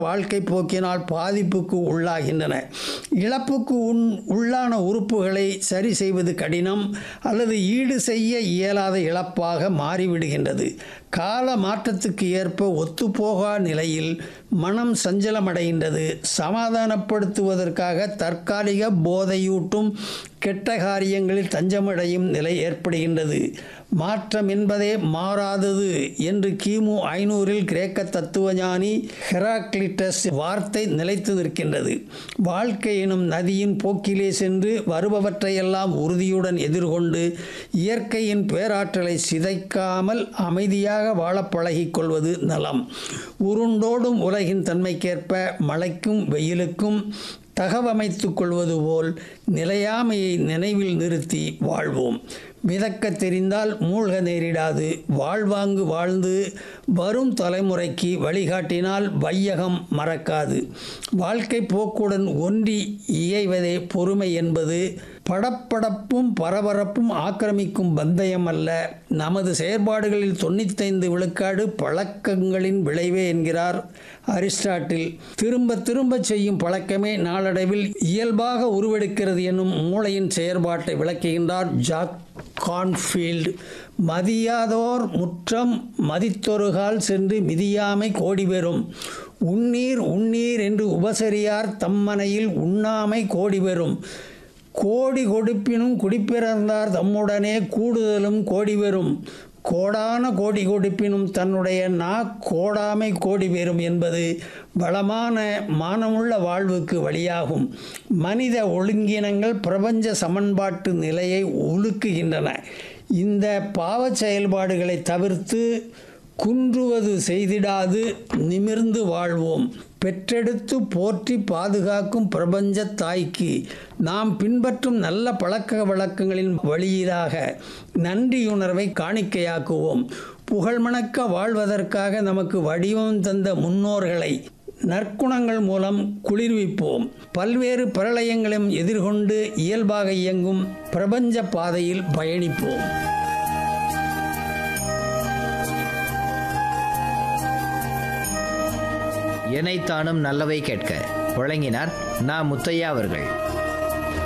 வாழ்க்கை போக்கினால் பாதிப்புக்கு உள்ளாகின்றன இழப்புக்கு உன் உள்ளான உறுப்புகளை சரி செய்வது கடினம் அல்லது ஈடு செய்ய இயலாத இழப்பாக மாறிவிடுகின்றது கால மாற்றத்துக்கு ஏற்ப ஒத்துப்போகா நிலையில் மனம் சஞ்சலமடைகின்றது சமாதானப்படுத்துவதற்காக தற்காலிக போதையூட்டும் கெட்ட காரியங்களில் தஞ்சமடையும் நிலை ஏற்படுகின்றது மாற்றம் என்பதே மாறாதது என்று கிமு ஐநூறில் கிரேக்க தத்துவஞானி ஹெராக்லிட்டஸ் வார்த்தை நிலைத்து நிற்கின்றது வாழ்க்கை எனும் நதியின் போக்கிலே சென்று வருபவற்றையெல்லாம் உறுதியுடன் எதிர்கொண்டு இயற்கையின் பேராற்றலை சிதைக்காமல் அமைதியாக வாழப் பழகிக் கொள்வது நலம் உருண்டோடும் உலகின் தன்மைக்கேற்ப மழைக்கும் வெயிலுக்கும் தகவமைத்துக் கொள்வது போல் நிலையாமையை நினைவில் நிறுத்தி வாழ்வோம் மிதக்க தெரிந்தால் மூழ்க நேரிடாது வாழ்வாங்கு வாழ்ந்து வரும் தலைமுறைக்கு வழிகாட்டினால் வையகம் மறக்காது வாழ்க்கை போக்குடன் ஒன்றி இயைவதே பொறுமை என்பது படப்படப்பும் பரபரப்பும் ஆக்கிரமிக்கும் பந்தயம் அல்ல நமது செயற்பாடுகளில் தொண்ணூத்தைந்து விழுக்காடு பழக்கங்களின் விளைவே என்கிறார் அரிஸ்டாட்டில் திரும்ப திரும்ப செய்யும் பழக்கமே நாளடைவில் இயல்பாக உருவெடுக்கிறது என்னும் மூளையின் செயற்பாட்டை விளக்குகின்றார் ஜாக் கான்ஃபீல்டு மதியாதோர் முற்றம் மதித்தொருகால் சென்று மிதியாமை கோடி பெறும் உண்ணீர் உண்ணீர் என்று உபசரியார் தம்மனையில் உண்ணாமை கோடி பெறும் கோடி கொடுப்பினும் குடிப்பிறந்தார் தம்முடனே கூடுதலும் கோடி பெறும் கோடான கோடி கொடுப்பினும் தன்னுடைய நா கோடாமை கோடி பெறும் என்பது வளமான மானமுள்ள வாழ்வுக்கு வழியாகும் மனித ஒழுங்கினங்கள் பிரபஞ்ச சமன்பாட்டு நிலையை உலுக்குகின்றன இந்த பாவச் செயல்பாடுகளை தவிர்த்து குன்றுவது செய்திடாது நிமிர்ந்து வாழ்வோம் பெற்றெடுத்து போற்றி பாதுகாக்கும் பிரபஞ்ச தாய்க்கு நாம் பின்பற்றும் நல்ல பழக்க வழக்கங்களின் வழியிலாக நன்றியுணர்வை காணிக்கையாக்குவோம் புகழ்மணக்க வாழ்வதற்காக நமக்கு வடிவம் தந்த முன்னோர்களை நற்குணங்கள் மூலம் குளிர்விப்போம் பல்வேறு பிரளயங்களையும் எதிர்கொண்டு இயல்பாக இயங்கும் பிரபஞ்ச பாதையில் பயணிப்போம் எனைத்தானும் நல்லவை கேட்க வழங்கினார் நா முத்தையா அவர்கள்